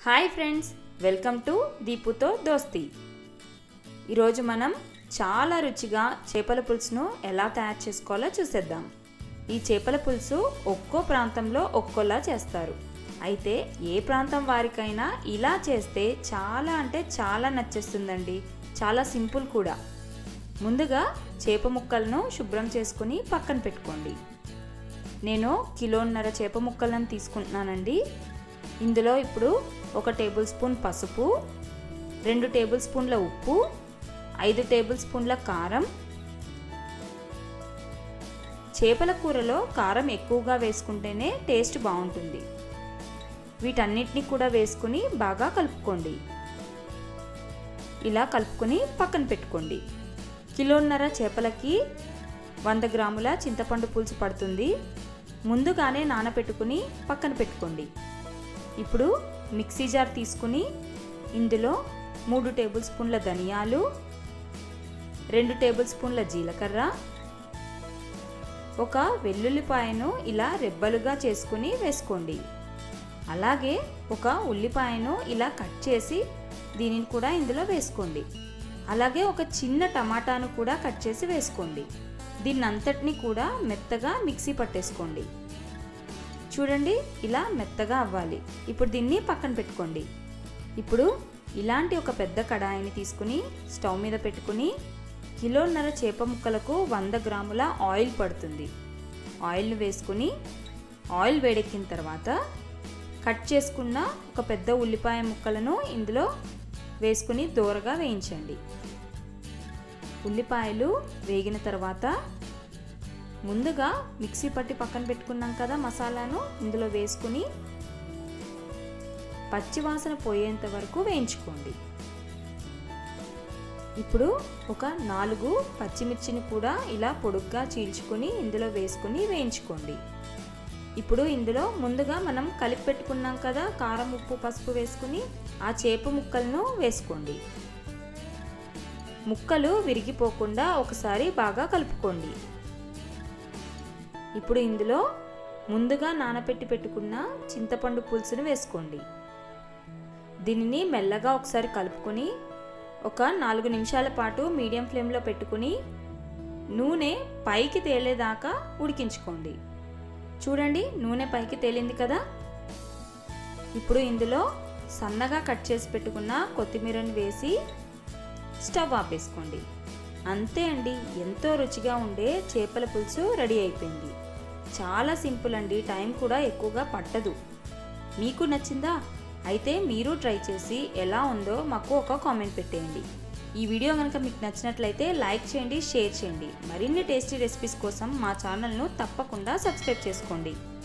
hi friends welcome to దీపుతో దోస్తి ఈరోజు మనం చాలా రుచిగా చేపల పులుసును ఎలా తయారు చేసుకోవాలో చూసేద్దాం ఈ చేపల పులుసు ఒక్కో ప్రాంతంలో ఒక్కోలా చేస్తారు అయితే ఏ ప్రాంతం వారికైనా ఇలా చేస్తే చాలా అంటే చాలా నచ్చేస్తుందండి చాలా సింపుల్ కూడా ముందుగా చేప ముక్కలను శుభ్రం చేసుకుని పక్కన పెట్టుకోండి నేను కిలోన్నర చేప ముక్కలను తీసుకుంటున్నానండి ఇందులో ఇప్పుడు ఒక టేబుల్ స్పూన్ పసుపు రెండు టేబుల్ స్పూన్ల ఉప్పు ఐదు టేబుల్ స్పూన్ల కారం చేపల కూరలో కారం ఎక్కువగా వేసుకుంటేనే టేస్ట్ బాగుంటుంది వీటన్నిటిని కూడా వేసుకుని బాగా కలుపుకోండి ఇలా కలుపుకొని పక్కన పెట్టుకోండి కిలోన్నర చేపలకి వంద గ్రాముల చింతపండు పులుసు పడుతుంది ముందుగానే నానబెట్టుకుని పక్కన పెట్టుకోండి ఇప్పుడు మిక్సీ జార్ తీసుకుని ఇందులో మూడు టేబుల్ స్పూన్ల ధనియాలు రెండు టేబుల్ స్పూన్ల జీలకర్ర ఒక వెల్లుల్లిపాయను ఇలా రెబ్బలుగా చేసుకుని వేసుకోండి అలాగే ఒక ఉల్లిపాయను ఇలా కట్ చేసి దీనిని కూడా ఇందులో వేసుకోండి అలాగే ఒక చిన్న టమాటాను కూడా కట్ చేసి వేసుకోండి దీన్ని అంతటిని కూడా మెత్తగా మిక్సీ పట్టేసుకోండి చూడండి ఇలా మెత్తగా అవ్వాలి ఇప్పుడు దీన్ని పక్కన పెట్టుకోండి ఇప్పుడు ఇలాంటి ఒక పెద్ద కడాయిని తీసుకుని స్టవ్ మీద పెట్టుకుని కిలోన్నర చేప ముక్కలకు వంద గ్రాముల ఆయిల్ పడుతుంది ఆయిల్ను వేసుకుని ఆయిల్ వేడెక్కిన తర్వాత కట్ చేసుకున్న ఒక పెద్ద ఉల్లిపాయ ముక్కలను ఇందులో వేసుకుని దూరగా వేయించండి ఉల్లిపాయలు వేగిన తర్వాత ముందుగా మిక్సీ పట్టి పక్కన పెట్టుకున్నాం కదా మసాలాను ఇందులో వేసుకుని పచ్చివాసన పోయేంత వరకు వేయించుకోండి ఇప్పుడు ఒక నాలుగు పచ్చిమిర్చిని కూడా ఇలా పొడుగ్గా చీల్చుకొని ఇందులో వేసుకుని వేయించుకోండి ఇప్పుడు ఇందులో ముందుగా మనం కలిపి పెట్టుకున్నాం కదా కారం ఉప్పు పసుపు వేసుకుని ఆ చేప ముక్కలను వేసుకోండి ముక్కలు విరిగిపోకుండా ఒకసారి బాగా కలుపుకోండి ఇప్పుడు ఇందులో ముందుగా నానబెట్టి పెట్టుకున్న చింతపండు పులుసును వేసుకోండి దీనిని మెల్లగా ఒకసారి కలుపుకొని ఒక నాలుగు నిమిషాల పాటు మీడియం ఫ్లేమ్లో పెట్టుకుని నూనె పైకి తేలేదాకా ఉడికించుకోండి చూడండి నూనె పైకి తేలింది కదా ఇప్పుడు ఇందులో సన్నగా కట్ చేసి పెట్టుకున్న కొత్తిమీరని వేసి స్టవ్ ఆపేసుకోండి అంతే అండి ఎంతో రుచిగా ఉండే చేపల పులుసు రెడీ అయిపోయింది చాలా సింపుల్ అండి టైం కూడా ఎక్కువగా పట్టదు మీకు నచ్చిందా అయితే మీరు ట్రై చేసి ఎలా ఉందో మాకు ఒక కామెంట్ పెట్టేయండి ఈ వీడియో కనుక మీకు నచ్చినట్లయితే లైక్ చేయండి షేర్ చేయండి మరిన్ని టేస్టీ రెసిపీస్ కోసం మా ఛానల్ను తప్పకుండా సబ్స్క్రైబ్ చేసుకోండి